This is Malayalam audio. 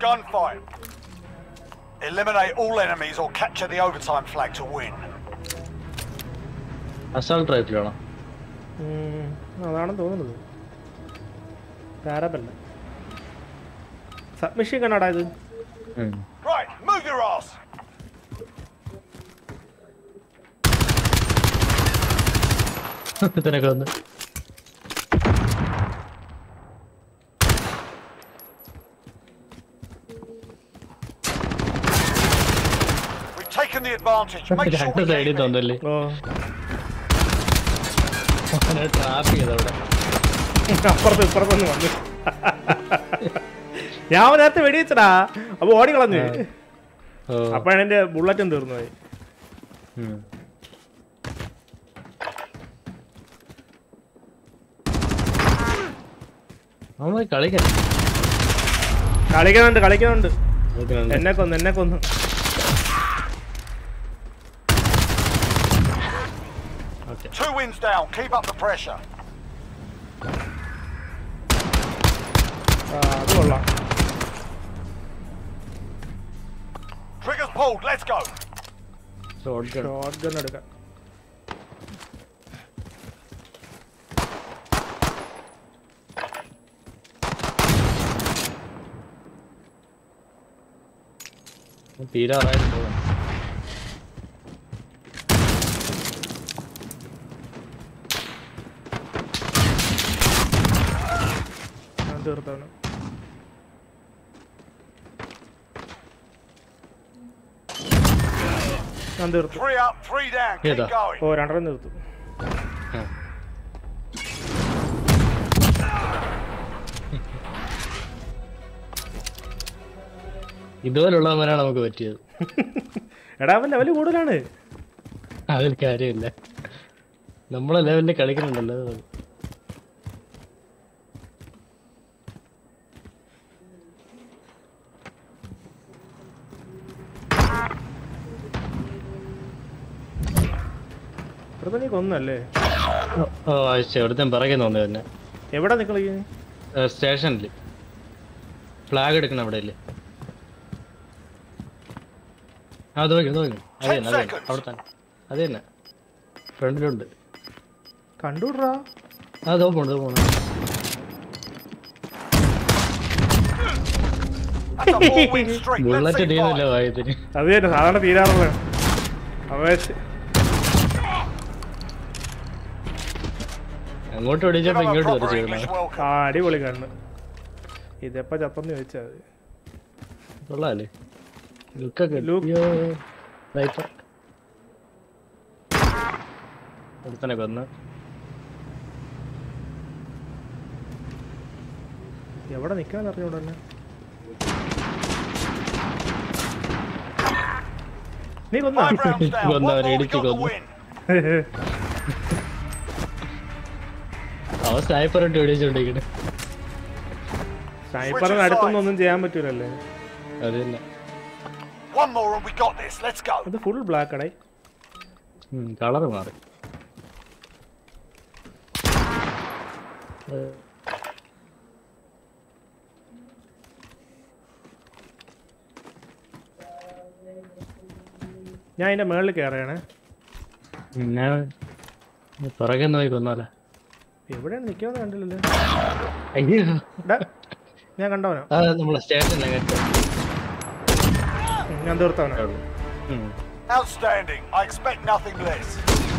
gunfight. Eliminate all enemies or capture the overtime flag to win. Assault റൈഫിലാണോ ഉം, അതാണെന്ന് തോന്നുന്നത് പാരബല്ല സബ്മിഷൻ കണ്ണാടാ ഇത് Right, move your ass. ഇതിനൊക്കെ വന്ന് We've taken the advantage. Make sure രണ്ട് we സൈഡിൽ keep it. തോന്നല്ലേ ഓ ട്രാപ്പ് ചെയ്തവിടെ അപ്പുറത്ത് ഇപ്പുറത്തൊന്ന് വന്നു ഞാൻ നേരത്തെ വെടിവെച്ചടാ അപ്പൊ ഓടി കളഞ്ഞു ഓ അപ്പോഴാണ് എന്റെ ബുള്ളറ്റും തീർന്നു പോയി ഉം. നമ്മൾ കളിക്കണം കളിക്കുന്നുണ്ട് കളിക്കുന്നുണ്ട് കളിക്കുന്നുണ്ട്. എന്നെ കൊന്നു എന്നെ കൊന്നു okay. Two wins down. Keep up the pressure. ആ, അത് കൊള്ളാം Triggers pulled. Let's go. Short gun. Shotgun എടുക്കാം തീരാറായിട്ട് പോകുന്നു ഞാൻ തീർത്താണ് ഞാൻ തീർത്തു Three up, three down. Keep Yeah, going. ഓ രണ്ടെണ്ണം തീർത്തു ആ. ഇതുപോലുള്ളവരാണ് നമുക്ക് പറ്റിയത് എടാ അവൻ ലെവല് കൂടുതലാണ് അതിൽ കാര്യമില്ല നമ്മളെ ലെവലിൽ കളിക്കുന്നുണ്ടല്ലോ അത് മതി. ഇവിടെ നീ കൊന്നല്ലേ ഓ ആഴ്ച എവിടുത്തെ പിറകെ തോന്നി തന്നെ എവിടെ നിക്കളിക്കുന്നത് സ്റ്റേഷനിൽ ഫ്ലാഗ് എടുക്കണം അവിടെ ഇല്ലേ ആ അത് നോക്കി അത് നോക്കി അത് തന്നെ അത് തന്നെ അവിടെ തന്നെ അത് തന്നെ ഫ്രണ്ടിലുണ്ട് കണ്ടുവിട്രാ ആ അതോ പോണു പോണു That's a four-win streak. Let's bullet see തീരുന്നില്ല five. വായത്തിന് അത് തന്നെ സാധാരണ തീരാറുള്ള അവേശ് അങ്ങോട്ട് Give ഓടിച്ചപ്പോ them a ഇങ്ങോട്ട് proper തെറിച്ചു English welcome. ആ അടിപൊളി കണ്ണ് ഇതെപ്പോ ചത്തെന്ന് ചോദിച്ചാൽ മതി കൊള്ളാല്ലേ ലുക്കൊക്കെ Look. റൈപ്പർ അടുത്തനെ കൊന്ന് എവിടെ നിൽക്കാൻ അറിഞ്ഞൂടെ തന്നെ നീ കൊന്നാ Five rounds down. Gonna One more, we ഇടിച്ച് got the കൊന്നു. win. അവൻ സ്നൈപ്പർ ഇട്ട് ഓടിച്ചോണ്ടിരിക്കണേ സ്നൈപ്പറിന് അടുത്തൊന്നും ഒന്നും ചെയ്യാൻ പറ്റൂലല്ലേ അത് തന്നെ One more and we got this. Let's go. ഇത് ഫുൾ ബ്ലാക്ക് അടേ കളർ മാറി ഞാൻ അതിന്റെ മേളിൽ കയറിയാണേ ഞാൻ പിറകെ നോക്കി കൊന്നാലേ എവിടെയാണ് നിൽക്കുന്നത് കണ്ടില്ലല്ലോ അയ്യോ എടാ, ഞാൻ കണ്ടവനോ ആ നമ്മളെ സ്റ്റേഷനിലെ ഉം, ഞാൻ തീർത്തവനോ Outstanding. I expect nothing less.